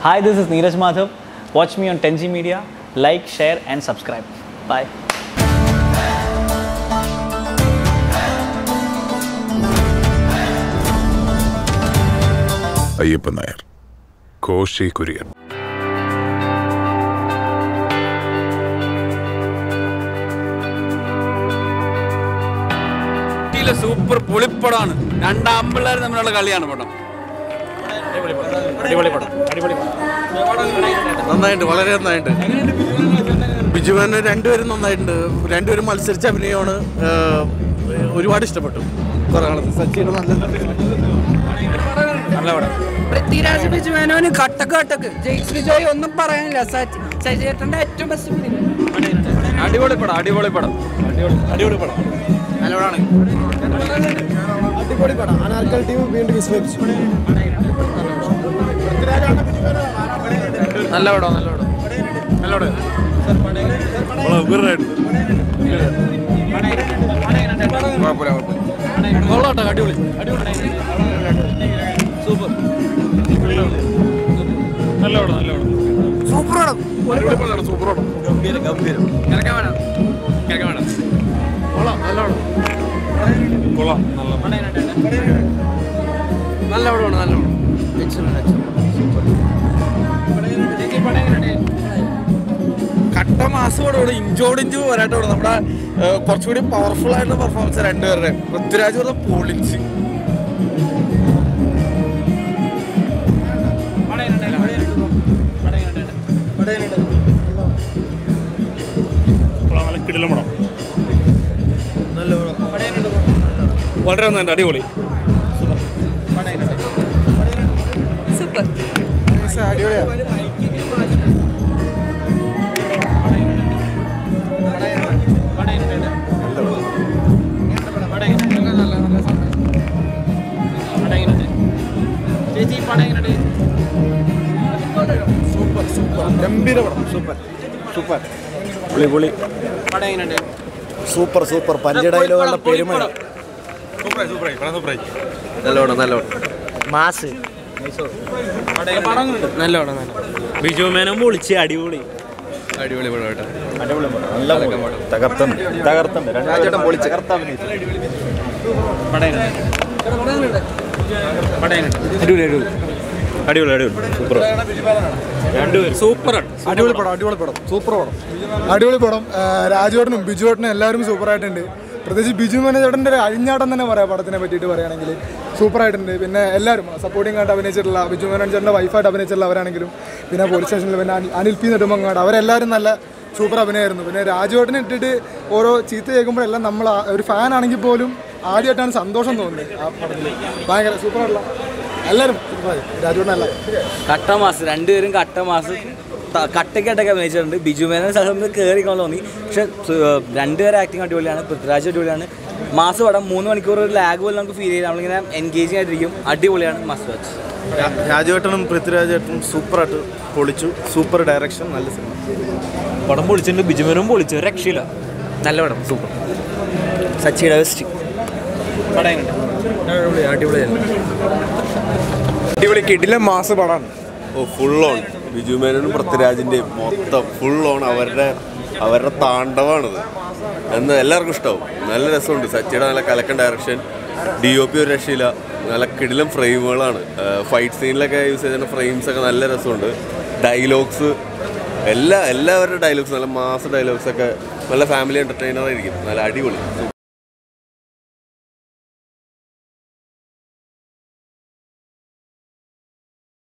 Hi, this is Neeraj Madhav. Watch me on 10G Media. Like, share, and subscribe. Bye. Ayyappan Nair Koshy Kuriyan ിലെ super പൊളിപ്പടമാണ് രണ്ടാം പിള്ളേർ തമ്മിലുള്ള കളിയാണ് പടം നന്നായിട്ട് വളരെ നന്നായിട്ട് ബിജുമാനെ രണ്ടുപേരും നന്നായിട്ടുണ്ട് രണ്ടുപേരും മത്സരിച്ച അഭിനയമാണ് ഏഹ്, ഒരുപാട് ഇഷ്ടപ്പെട്ടു പറയാനുള്ളത് സച്ചിയുടെ നല്ല പൃഥ്വിരാജ് ബിജുമേനോന് കട്ടക്ക് കട്ടക്ക് ജെയ്സ് ബിജോയ് ഒന്നും പറയാനില്ല സച്ചി സച്ചിയേട്ടന്റെ ഏറ്റവും ബെസ്റ്റ് ഫിലിം അടിപൊളി പടം അടിപൊളി പടം അടിപൊളി പടം നല്ലവരാണ് അടിപൊളി പടം അനാർക്കൽ ടീം വീണ്ടും വിസ്മയിച്ചു നല്ല പടം നല്ല പടം നല്ല പടം കൊള്ളാട്ടോ അടിപൊളി സൂപ്പർ പടം നല്ല പടമാണ് നല്ല പടം കട്ട മാസത്തോടെ ഇഞ്ചോടിഞ്ച് പോരാട്ടോടെ നമ്മുടെ ഏഹ്, കുറച്ചുകൂടി പവർഫുൾ ആയിട്ടുള്ള പെർഫോമൻസ് രണ്ടുപേരുടെ പൃഥ്വിരാജ് പറഞ്ഞ പൊളിച്ച് വളരെ നന്നായിട്ട് അടിപൊളി സൂപ്പർ ഗംഭീര പടം super super super super punch ഡയലോഗുകളുടെ പെരുമഴ നല്ല പടം നല്ല പടം മാസ് നല്ല പടം നല്ല ബിജു മേനോൻ പൊളിച്ച് അടിപൊളി അടിപൊളി പടം കേട്ടോ തകർത്തൻ തകർത്തൻ രാജേട്ടൻ പൊളിച്ച് അടിപൊളി അടിപൊളി സൂപ്പർ രണ്ടുപേരും സൂപ്പർ അടിപൊളി പടം അടിപൊളി പടം സൂപ്പർ പടം അടിപൊളി പടം ആ, രാജുവേട്ടനും ബിജുവേട്ടനും എല്ലാവരും സൂപ്പറായിട്ടുണ്ട് പ്രത്യേകിച്ച് ബിജു മനോജേട്ടൻ്റെ ഒരു അഴിഞ്ഞാട്ടം തന്നെ പറയാം പടത്തിനെ പറ്റിയിട്ട് പറയുകയാണെങ്കിൽ സൂപ്പറായിട്ടുണ്ട് പിന്നെ എല്ലാവരും സപ്പോർട്ടിംഗ് ആയിട്ട് അഭിനയിച്ചിട്ടുള്ള ബിജു മനോജേട്ടൻ്റെ വൈഫായിട്ട് അഭിനയിച്ചിട്ടുള്ള അവരാണെങ്കിലും പിന്നെ പോലീസ് സ്റ്റേഷനിൽ പിന്നെ അനിൽ- അനിൽ പി നെടുമങ്ങാട് അവരെല്ലാവരും നല്ല സൂപ്പർ അഭിനയമായിരുന്നു പിന്നെ രാജുവേട്ടനെ ഇട്ടിട്ട് ഓരോ ചീത്ത കേൾക്കുമ്പോഴെല്ലാം നമ്മൾ ആ- ഒരു ഫാൻ ആണെങ്കിൽ പോലും ആദ്യമായിട്ടാണ് സന്തോഷം തോന്നുന്നത് ആ പടത്തിൽ ഭയങ്കര സൂപ്പറായിട്ടുള്ള എല്ലാവരും സൂപ്പറായി രാജുവേട്ടനല്ല കട്ട മാസ് രണ്ടുപേരും കട്ട മാസ് ത- കട്ടയ്ക്കട്ടൊക്കെ അഭിനയിച്ചിട്ടുണ്ട് ബിജു മേനോൻ സ്ഥലത്ത് കയറി കൊണ്ട് തോന്നി പക്ഷെ രണ്ടുപേരും ആക്ടിങ് അടിപൊളിയാണ് പൃഥ്വിരാജ് അടിപൊളിയാണ് മാസ് പടം മൂന്ന് മണിക്കൂർ ഒരു ലാഗ് പോലെ നമുക്ക് ഫീൽ ചെയ്യും നമ്മളിങ്ങനെ എൻഗേജിങ് ആയിട്ടിരിക്കും അടിപൊളിയാണ് മസ്റ്റ് വാച്ച് രാജുവേട്ടനും പൃഥ്വിരാജേട്ടനും സൂപ്പറായിട്ട് പൊളിച്ചു സൂപ്പർ ഡയറക്ഷൻ നല്ല സിനിമ പടം പൊളിച്ചിട്ടുണ്ട് ബിജുമേനും പൊളിച്ചു രക്ഷയില്ല നല്ല പടം സൂപ്പർ സച്ചിയുടെ ബെസ്റ്റ് അടിപൊളി കിടില മാസ് പടമാണ് ഓ ഫുൾ ഓൺ ബിജു മേനോനും പൃഥ്വിരാജിൻ്റെയും മൊത്തം ഫുൾ ഓൺ അവരുടെ അവരുടെ താണ്ഡവാണിത് എന്ന് എല്ലാവർക്കും ഇഷ്ടമാവും നല്ല രസമുണ്ട് സച്ചിയുടെ നല്ല കലക്കൻ ഡയറക്ഷൻ ഡി ഒ പി ഒരു രക്ഷയില്ല നല്ല കിടിലം ഫ്രെയിമുകളാണ് ഫൈറ്റ് സീനിലൊക്കെ യൂസ് ചെയ്തിരുന്ന ഫ്രെയിംസ് ഒക്കെ നല്ല രസമുണ്ട് ഡയലോഗ്സ് എല്ലാ എല്ലാവരുടെ ഡയലോഗ്സ് നല്ല മാസ് ഡയലോഗ്സ് ഒക്കെ നല്ല ഫാമിലി എൻ്റർടൈനർ ആയിരിക്കും നല്ല അടിപൊളി